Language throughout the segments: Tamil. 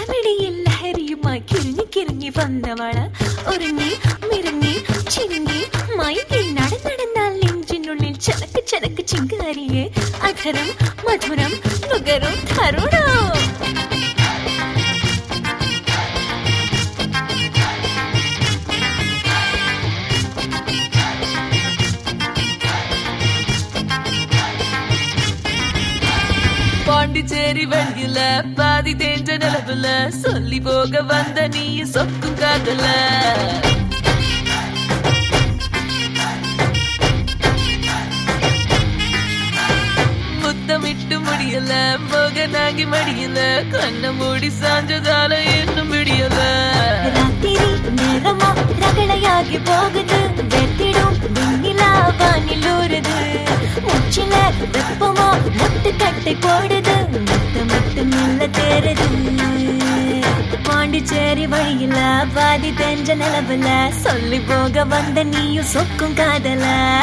മിടിയിൽ ലഹരിയുമായി കിരിഞ്ഞി കിരിഞ്ഞി വന്നവള ഒരുങ്ങി മിരുങ്ങി ചിങ്ങി മയങ്ങി നടന്നടന്നാൽ നെഞ്ചിനുള്ളിൽ ചനക്ക് ചനക്ക് ചിങ്കാരിയെ അധരം മധുരം നുകരും തരുണോ பாண்டிச்சேரி வழியில பாதி தேஞ்ச நிலவுல சொல்லி போக வந்த நீ சொக்கும் காதல முத்தமிட்டு முடியல மோகனாகி மடியல கண்ண மூடி சாஞ்சதால இன்னும் விடியல രാത്രി നേരമോ രകളയാകി പോകുന്നത് വെത്തിടും വെണ്ണിലാ വാനിലൂറുത് മുച്ചില വെപ്പമോ മുട്ട് കട്ടി പോടുது முத்து முத்து மெல்ல தேருது பாண்டிச்சேரி வழியில பாதி தெரிஞ்ச நிலவுல சொல்லி போக வந்த நீயும் சொக்கும் காதல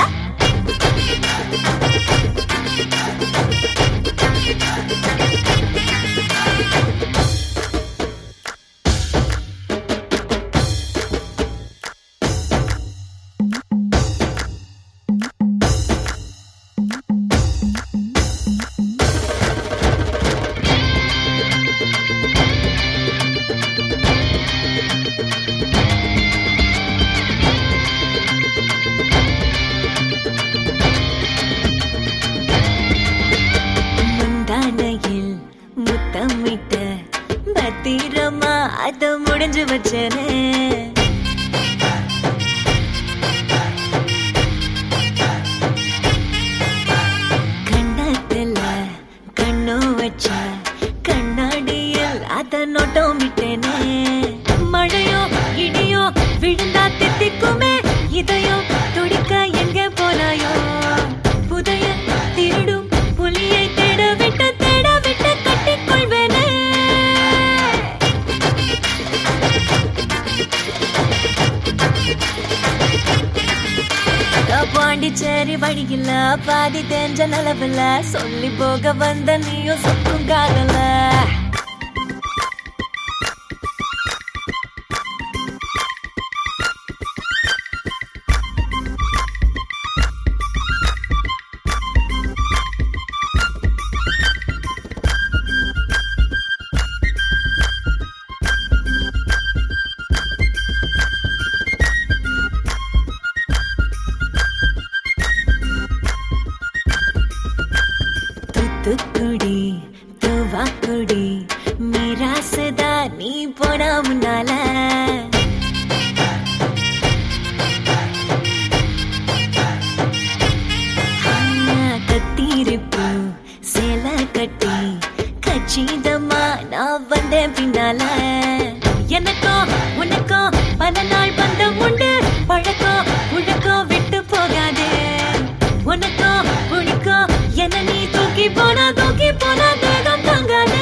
முந்தானையில் முத்தமிட்ட பத்திரமா அத முடிஞ்சு வச்சனே கண்ணத்துல கண்ணும் வச்ச கண்ணாடியில் அத நோட்டம் விட்டேனே மழையோ இடியோ விழுந்தா தித்திக்குமே இதயம் துடிக்க எங்க போனாயோ புதைய திருடும் புலியை தேட விட்டு தேட விட்டு கட்டிக்கொள்வேனே பாண்டிச்சேரி வழியில பாதி தெரிஞ்ச நிலவுல சொல்லி போக வந்த நீயும் சொக்கும் காதல தூத்துக்குடி தூவாக்குடி மிராசுதா நீ போனா முன்னால ஆ, கத்திருப்பு சேலை கட்டி கச்சிதமா நான் வந்தேன் பின்னால எனக்கும் உனக்கும் பல நாள் பந்தம் உண்டு பழக்கம் உழக்கம் விட்டு போகாது உனக்கும் உனக்கும் என்ன நீ தூக்கி போனா தூக்கி போனா தேகம் தாங்காது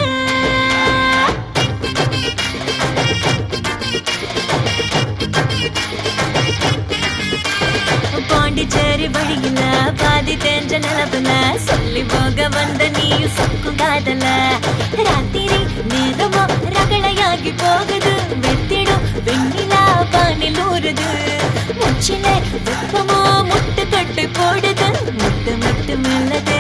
பாண்டிச்சேரி வழியில பாதி தெரிஞ்ச நிலவுல சொல்லி போக வந்த நீயும் சொக்கும் காதல ராத்திரி நேரமோ ரகளையாகி போகுது வெத்திடும் வெண்ணிலா வானில் ஊறுது முச்சில வெப்பமோ முட்டு கட்டு போடுது முட்டு முட்டு மெல்ல